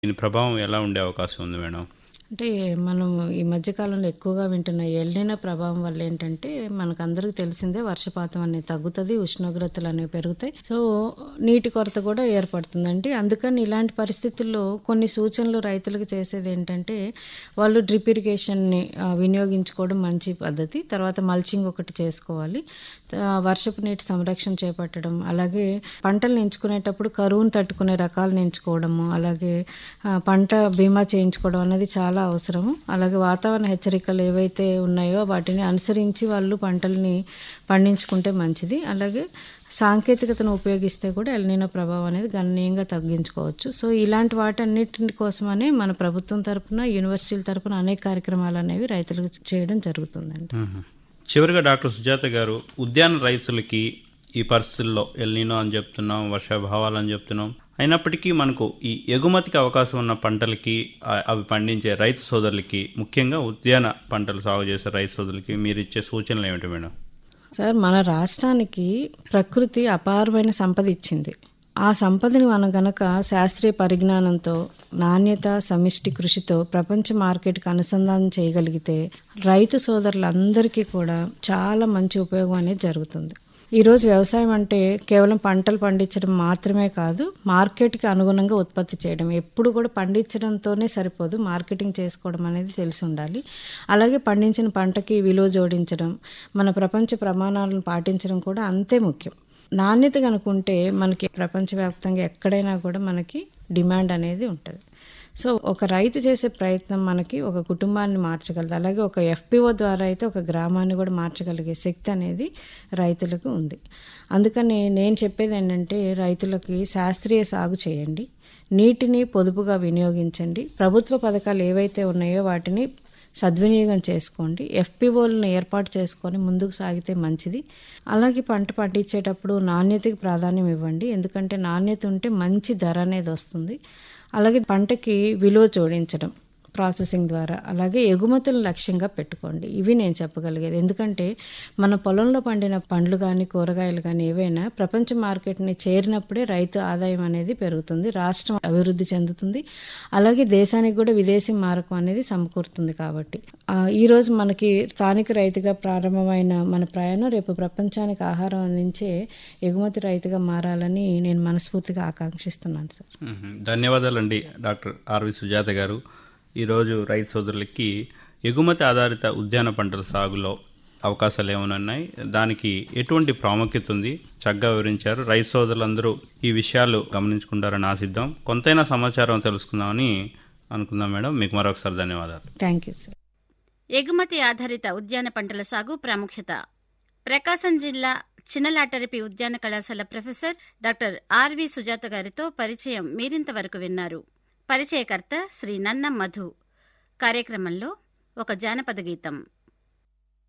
దీని ప్రభావం ఎలా ఉండే అవకాశం ఉంది మేడం అంటే మనం ఈ మధ్యకాలంలో ఎక్కువగా వింటున్న ఎల్నిన ప్రభావం వల్ల ఏంటంటే మనకు అందరికీ తెలిసిందే వర్షపాతం అనేది తగ్గుతుంది ఉష్ణోగ్రతలు అనేవి పెరుగుతాయి సో నీటి కొరత కూడా ఏర్పడుతుందండి అందుకని ఇలాంటి పరిస్థితుల్లో కొన్ని సూచనలు రైతులకు చేసేది ఏంటంటే వాళ్ళు డ్రిప్ ఇరిగేషన్ని ఆ, వినియోగించుకోవడం మంచి పద్ధతి తర్వాత మల్చింగ్ ఒకటి చేసుకోవాలి ఆ, వర్షపు నీటి సంరక్షణ చేపట్టడం అలాగే పంటలను ఎంచుకునేటప్పుడు కరువును తట్టుకునే రకాలను ఎంచుకోవడము అలాగే ఆ, పంట బీమా చేయించుకోవడం అనేది చాలా అవసరము అలాగే వాతావరణ హెచ్చరికలు ఏవైతే ఉన్నాయో వాటిని అనుసరించి వాళ్ళు పంటల్ని పండించుకుంటే మంచిది అలాగే సాంకేతికతను ఉపయోగిస్తే కూడా ఎల్నినో ప్రభావం అనేది గణనీయంగా తగ్గించుకోవచ్చు సో ఇలాంటి వాటన్నిటి కోసమనే మన ప్రభుత్వం తరపున యూనివర్సిటీల తరపున అనేక కార్యక్రమాలు అనేవి రైతులకు చేయడం జరుగుతుందండి మ్మ్. చివరిగా డాక్టర్ సుజాత గారు ఉద్యాన రైతులకి ఈ పరిస్థితుల్లో ఎల్నీనో అని చెప్తున్నాం వర్షాభావాలు అని చెప్తున్నాం అయినప్పటికీ మనకు ఈ ఎగుమతికి అవకాశం ఉన్న పంటలకి ఆ- అవి పండించే రైతు సోదరులకి ముఖ్యంగా ఉద్యాన పంటలు సాగు చేసే రైతు సోదరులకి మీరు ఇచ్చే సూచనలు ఏమిటి మేడం సార్ మన రాష్ట్రానికి ప్రకృతి అపారమైన సంపద ఇచ్చింది ఆ సంపదని మనం గనక శాస్త్రీయ పరిజ్ఞానంతో నాణ్యత సమిష్టి కృషితో ప్రపంచ మార్కెట్కి అనుసంధానం చేయగలిగితే రైతు సోదరులందరికీ కూడా చాలా మంచి ఉపయోగం అనేది జరుగుతుంది ఈరోజు వ్యవసాయం అంటే కేవలం పంటలు పండించడం మాత్రమే కాదు మార్కెట్కి అనుగుణంగా ఉత్పత్తి చేయడం ఎప్పుడు కూడా పండించడంతోనే సరిపోదు మార్కెటింగ్ చేసుకోవడం అనేది తెలిసి ఉండాలి అలాగే పండించిన పంటకి విలువ జోడించడం మన ప్రపంచ ప్రమాణాలను పాటించడం కూడా అంతే ముఖ్యం నాణ్యత కనుకుంటే మనకి ప్రపంచవ్యాప్తంగా ఎక్కడైనా కూడా మనకి డిమాండ్ అనేది ఉంటుంది సో ఒక రైతు చేసే ప్రయత్నం మనకి ఒక కుటుంబాన్ని మార్చగలదు అలాగే ఒక ఎఫ్పిఓ ద్వారా అయితే ఒక గ్రామాన్ని కూడా మార్చగలిగే శక్తి అనేది రైతులకు ఉంది అందుకని నేను చెప్పేది ఏంటంటే రైతులకి శాస్త్రీయ సాగు చేయండి నీటిని పొదుపుగా వినియోగించండి ప్రభుత్వ పథకాలు ఏవైతే ఉన్నాయో వాటిని సద్వినియోగం చేసుకోండి ఎఫ్పిఓలను ఏర్పాటు చేసుకొని ముందుకు సాగితే మంచిది అలాగే పంట పండించేటప్పుడు నాణ్యతకి ప్రాధాన్యం ఇవ్వండి ఎందుకంటే నాణ్యత ఉంటే మంచి ధర అనేది వస్తుంది అలాగే పంటకి విలువ జోడించడం ప్రాసెసింగ్ ద్వారా అలాగే ఎగుమతులను లక్ష్యంగా పెట్టుకోండి ఇవి నేను చెప్పగలిగేది ఎందుకంటే మన పొలంలో పండిన పండ్లు కానీ కూరగాయలు కానీ ఏవైనా ప్రపంచ మార్కెట్ని చేరినప్పుడే రైతు ఆదాయం అనేది పెరుగుతుంది రాష్ట్రం అభివృద్ధి చెందుతుంది అలాగే దేశానికి కూడా విదేశీ మారకం అనేది సమకూరుతుంది కాబట్టి ఆ, ఈ రోజు మనకి స్థానిక రైతుగా ప్రారంభమైన మన ప్రయాణం రేపు ప్రపంచానికి ఆహారం అందించే ఎగుమతి రైతుగా మారాలని నేను మనస్ఫూర్తిగా ఆకాంక్షిస్తున్నాను సార్ మ్మ్. ధన్యవాదాలండి డాక్టర్ ఆర్వి సుజాత గారు ఈరోజు రైతు సోదరులకి ఎగుమతి ఆధారిత ఉద్యాన పంటల సాగులో అవకాశాలు ఏమైనా ఉన్నాయి దానికి ఎటువంటి ప్రాముఖ్యత ఉంది చక్కగా వివరించారు రైతు సోదరులందరూ ఈ విషయాలు గమనించుకుంటారని ఆశిద్దాం కొంతైనా సమాచారం తెలుసుకుందామని అనుకుందాం మేడం మీకు మరొకసారి ధన్యవాదాలు థ్యాంక్ యూ సార్ ఎగుమతి ఆధారిత ఉద్యాన పంటల సాగు ప్రాముఖ్యత ప్రకాశం జిల్లా చిన్నలాటరిపి ఉద్యాన కళాశాల ప్రొఫెసర్ డాక్టర్ ఆర్వి సుజాత గారితో పరిచయం మీరింతవరకు విన్నారు పరిచయకర్త శ్రీ నన్నం మధు కార్యక్రమంలో ఒక జానపద గీతం